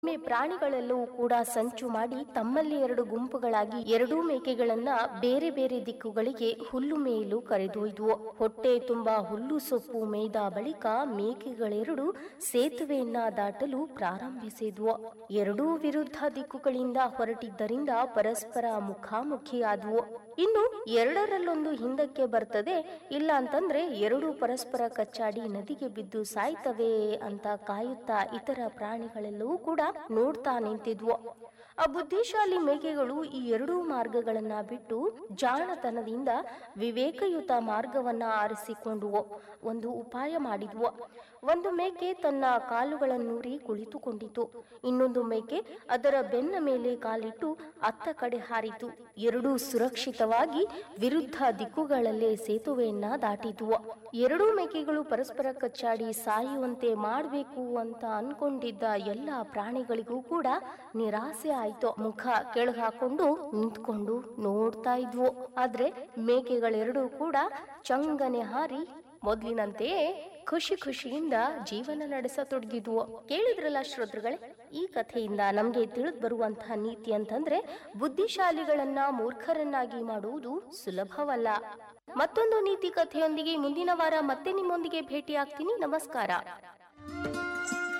ಒಮ್ಮೆ ಪ್ರಾಣಿಗಳೆಲ್ಲವೂ ಕೂಡ ಸಂಚು ಮಾಡಿ ತಮ್ಮಲ್ಲಿ ಎರಡು ಗುಂಪುಗಳಾಗಿ ಎರಡೂ ಮೇಕೆಗಳನ್ನ ಬೇರೆ ಬೇರೆ ದಿಕ್ಕುಗಳಿಗೆ ಹುಲ್ಲು ಮೇಯಲು ಕರೆದೊಯ್ದವು ಹೊಟ್ಟೆ ತುಂಬಾ ಹುಲ್ಲು ಸೊಪ್ಪು ಮೇಯ್ದ ಬಳಿಕ ಮೇಕೆಗಳೆರಡು ಸೇತುವೆಯನ್ನ ದಾಟಲು ಪ್ರಾರಂಭಿಸಿದ್ವು ಎರಡೂ ವಿರುದ್ಧ ದಿಕ್ಕುಗಳಿಂದ ಹೊರಟಿದ್ದರಿಂದ ಪರಸ್ಪರ ಮುಖಾಮುಖಿಯಾದವು ಇನ್ನು ಎರಡರಲ್ಲೊಂದು ಹಿಂದಕ್ಕೆ ಬರ್ತದೆ ಇಲ್ಲ ಅಂತಂದ್ರೆ ಎರಡು ಪರಸ್ಪರ ಕಚ್ಚಾಡಿ ನದಿಗೆ ಬಿದ್ದು ಸಾಯ್ತವೆ ಅಂತ ಕಾಯುತ್ತಾ ಇತರ ಪ್ರಾಣಿಗಳೆಲ್ಲವೂ ಕೂಡ ನೋಡ್ತಾ ನಿಂತಿದ್ವು ಆ ಬುದ್ಧಿಶಾಲಿ ಮೇಕೆಗಳು ಈ ಎರಡೂ ಮಾರ್ಗಗಳನ್ನ ಬಿಟ್ಟು ಜಾಣತನದಿಂದ ವಿವೇಕಯುತ ಮಾರ್ಗವನ್ನ ಆರಿಸಿಕೊಂಡುವು ಒಂದು ಉಪಾಯ ಮಾಡಿದ್ವು ಒಂದು ಮೇಕೆ ತನ್ನ ಕಾಲುಗಳನ್ನೂರಿ ಕುಳಿತುಕೊಂಡಿತು ಇನ್ನೊಂದು ಮೇಕೆ ಅದರ ಬೆನ್ನ ಮೇಲೆ ಕಾಲಿಟ್ಟು ಅತ್ತ ಕಡೆ ಹಾರಿತು ಎರಡೂ ಸುರಕ್ಷಿತವಾಗಿ ವಿರುದ್ಧ ದಿಕ್ಕುಗಳಲ್ಲೇ ಸೇತುವೆಯನ್ನ ದಾಟಿದ್ವು ಎರಡೂ ಮೇಕೆಗಳು ಪರಸ್ಪರ ಕಚ್ಚಾಡಿ ಸಾಯುವಂತೆ ಮಾಡಬೇಕು ಅಂತ ಅನ್ಕೊಂಡಿದ್ದ ಎಲ್ಲ ಪ್ರಾಣಿಗಳಿಗೂ ಕೂಡ ನಿರಾಸೆ ಆಯ್ತು ಮುಖ ಕೆಳಗಾಕೊಂಡು ನಿಂತ್ಕೊಂಡು ನೋಡ್ತಾ ಇದ್ವು ಆದ್ರೆ ಮೇಕೆಗಳೆರಡೂ ಕೂಡ ಚಂಗನೆ ಹಾರಿ ಮೊದ್ಲಿನಂತೆಯೇ ಖುಷಿ ಖುಷಿಯಿಂದ ಜೀವನ ನಡೆಸತೊಡಗಿದ್ವು ಕೇಳಿದ್ರಲ್ಲ ಶ್ರೋತೃಗಳೇ ಈ ಕಥೆಯಿಂದ ನಮ್ಗೆ ತಿಳಿದು ಬರುವಂತಹ ನೀತಿ ಅಂತಂದ್ರೆ ಬುದ್ಧಿಶಾಲಿಗಳನ್ನ ಮೂರ್ಖರನ್ನಾಗಿ ಮಾಡುವುದು ಸುಲಭವಲ್ಲ ಮತ್ತೊಂದು ನೀತಿ ಕಥೆಯೊಂದಿಗೆ ಮುಂದಿನ ವಾರ ಮತ್ತೆ ನಿಮ್ಮೊಂದಿಗೆ ಭೇಟಿ ಆಗ್ತೀನಿ ನಮಸ್ಕಾರ